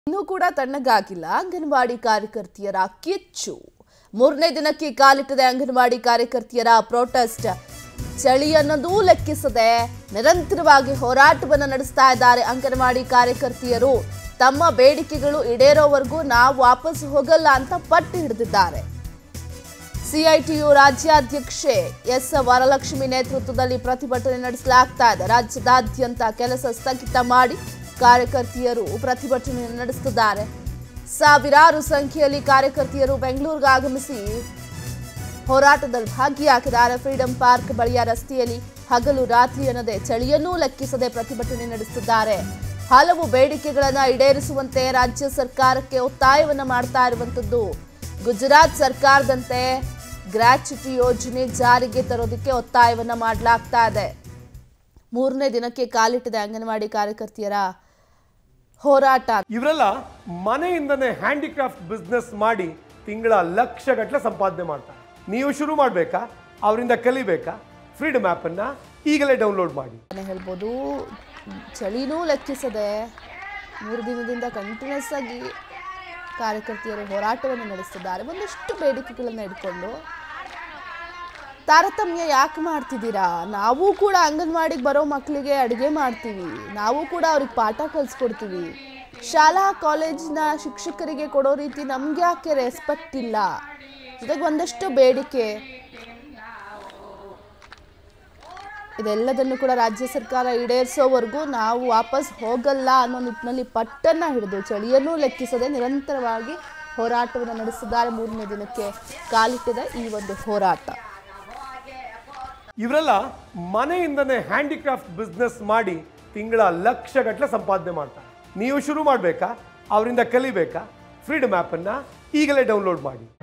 ಇನ್ನೂ ಕೂಡ ತಣ್ಣಗಾಗಿಲ್ಲ ಅಂಗನವಾಡಿ ಕಾರ್ಯಕರ್ತೆಯರ ಕಿಚ್ಚು ಮೂರನೇ ದಿನಕ್ಕೆ ಕಾಲಿಟ್ಟಿದೆ ಅಂಗನವಾಡಿ ಕಾರ್ಯಕರ್ತೆಯರ ಪ್ರೊಟೆಸ್ಟ್ ಚಳಿ ಅನ್ನೋದೂ ಲೆಕ್ಕಿಸದೆ ನಿರಂತರವಾಗಿ ಹೋರಾಟವನ್ನು ನಡೆಸ್ತಾ ಇದ್ದಾರೆ ಅಂಗನವಾಡಿ ಕಾರ್ಯಕರ್ತೆಯರು ತಮ್ಮ ಬೇಡಿಕೆಗಳು ಈಡೇರೋವರೆಗೂ ನಾವು ವಾಪಸ್ ಹೋಗಲ್ಲ ಅಂತ ಪಟ್ಟು ಹಿಡಿದಿದ್ದಾರೆ ಸಿಐಟಿಯು ರಾಜ್ಯಾಧ್ಯಕ್ಷೆ ಎಸ್ ವರಲಕ್ಷ್ಮಿ ನೇತೃತ್ವದಲ್ಲಿ ಪ್ರತಿಭಟನೆ ನಡೆಸಲಾಗ್ತಾ ಇದೆ ರಾಜ್ಯದಾದ್ಯಂತ ಕೆಲಸ ಸ್ಥಗಿತ ಮಾಡಿ ಕಾರ್ಯಕರ್ತೆಯರು ಪ್ರತಿಭಟನೆ ನಡೆಸುತ್ತಿದ್ದಾರೆ ಸಾವಿರಾರು ಸಂಖ್ಯೆಯಲ್ಲಿ ಕಾರ್ಯಕರ್ತೆಯರು ಬೆಂಗಳೂರಿಗೆ ಆಗಮಿಸಿ ಹೋರಾಟದಲ್ಲಿ ಭಾಗಿಯಾಗಿದ್ದಾರೆ ಫ್ರೀಡಂ ಪಾರ್ಕ್ ಬಳಿಯ ರಸ್ತೆಯಲ್ಲಿ ಹಗಲು ರಾತ್ರಿ ಅನ್ನದೇ ಚಳಿಯನ್ನೂ ಲೆಕ್ಕಿಸದೆ ಪ್ರತಿಭಟನೆ ನಡೆಸುತ್ತಿದ್ದಾರೆ ಹಲವು ಬೇಡಿಕೆಗಳನ್ನು ಈಡೇರಿಸುವಂತೆ ರಾಜ್ಯ ಸರ್ಕಾರಕ್ಕೆ ಒತ್ತಾಯವನ್ನ ಮಾಡ್ತಾ ಇರುವಂತದ್ದು ಗುಜರಾತ್ ಸರ್ಕಾರದಂತೆ ಗ್ರಾಚ್ಯುಟಿ ಯೋಜನೆ ಜಾರಿಗೆ ತರೋದಕ್ಕೆ ಒತ್ತಾಯವನ್ನ ಮಾಡಲಾಗ್ತಾ ಇದೆ ಮೂರನೇ ದಿನಕ್ಕೆ ಕಾಲಿಟ್ಟಿದೆ ಅಂಗನವಾಡಿ ಕಾರ್ಯಕರ್ತೆಯರ ಹೋರಾಟ ಇವರೆಲ್ಲ ಮನೆಯಿಂದನೇ ಹ್ಯಾಂಡಿಕ್ರಾಫ್ಟ್ ಬಿಸ್ನೆಸ್ ಮಾಡಿ ತಿಂಗಳ ಲಕ್ಷ ಗಟ್ಟಲೆ ಸಂಪಾದನೆ ಮಾಡ್ತಾರೆ ನೀವು ಶುರು ಮಾಡಬೇಕಾ ಅವರಿಂದ ಕಲಿಬೇಕಾ ಫ್ರೀಡಮ್ ಆ್ಯಪನ್ನು ಈಗಲೇ ಡೌನ್ಲೋಡ್ ಮಾಡಿ ಅಂತಾನೆ ಹೇಳ್ಬೋದು ಚಳಿನೂ ಲೆಕ್ಕಿಸದೆ ಮೂರು ದಿನದಿಂದ ಕಂಟಿನ್ಯೂಸ್ ಆಗಿ ಕಾರ್ಯಕರ್ತೆಯರು ಹೋರಾಟವನ್ನು ನಡೆಸ್ತಿದ್ದಾರೆ ಒಂದಷ್ಟು ಬೇಡಿಕೆಗಳನ್ನು ಇಟ್ಕೊಂಡು ತಾರತಮ್ಯ ಯಾಕೆ ಮಾಡ್ತಿದ್ದೀರಾ ನಾವು ಕೂಡ ಅಂಗನವಾಡಿಗೆ ಬರೋ ಮಕ್ಕಳಿಗೆ ಅಡುಗೆ ಮಾಡ್ತೀವಿ ನಾವು ಕೂಡ ಅವ್ರಿಗೆ ಪಾಠ ಕಲಿಸ್ಕೊಡ್ತೀವಿ ಶಾಲಾ ಕಾಲೇಜಿನ ಶಿಕ್ಷಕರಿಗೆ ಕೊಡೋ ರೀತಿ ನಮ್ಗೆ ಯಾಕೆ ರೆಸ್ಪೆಕ್ಟ್ ಇಲ್ಲ ಜೊತೆಗೆ ಒಂದಷ್ಟು ಬೇಡಿಕೆ ಇದೆಲ್ಲದನ್ನು ಕೂಡ ರಾಜ್ಯ ಸರ್ಕಾರ ಈಡೇರಿಸೋವರೆಗೂ ನಾವು ವಾಪಸ್ ಹೋಗಲ್ಲ ಅನ್ನೋ ನಿಟ್ಟಿನಲ್ಲಿ ಪಟ್ಟನ್ನ ಹಿಡಿದು ಚಳಿಯನ್ನೂ ಲೆಕ್ಕಿಸದೆ ನಿರಂತರವಾಗಿ ಹೋರಾಟವನ್ನು ನಡೆಸಿದ್ದಾರೆ ಮೂರನೇ ದಿನಕ್ಕೆ ಕಾಲಿಟ್ಟಿದೆ ಈ ಒಂದು ಹೋರಾಟ ಇವರೆಲ್ಲ ಮನೆಯಿಂದನೇ ಹ್ಯಾಂಡಿಕ್ರಾಫ್ಟ್ ಬಿಸ್ನೆಸ್ ಮಾಡಿ ತಿಂಗಳ ಲಕ್ಷ ಗಟ್ಟಲೆ ಸಂಪಾದನೆ ಮಾಡ್ತಾರೆ ನೀವು ಶುರು ಮಾಡಬೇಕಾ ಅವರಿಂದ ಕಲಿಬೇಕಾ ಫ್ರೀಡಮ್ ಆ್ಯಪನ್ನು ಈಗಲೇ ಡೌನ್ಲೋಡ್ ಮಾಡಿ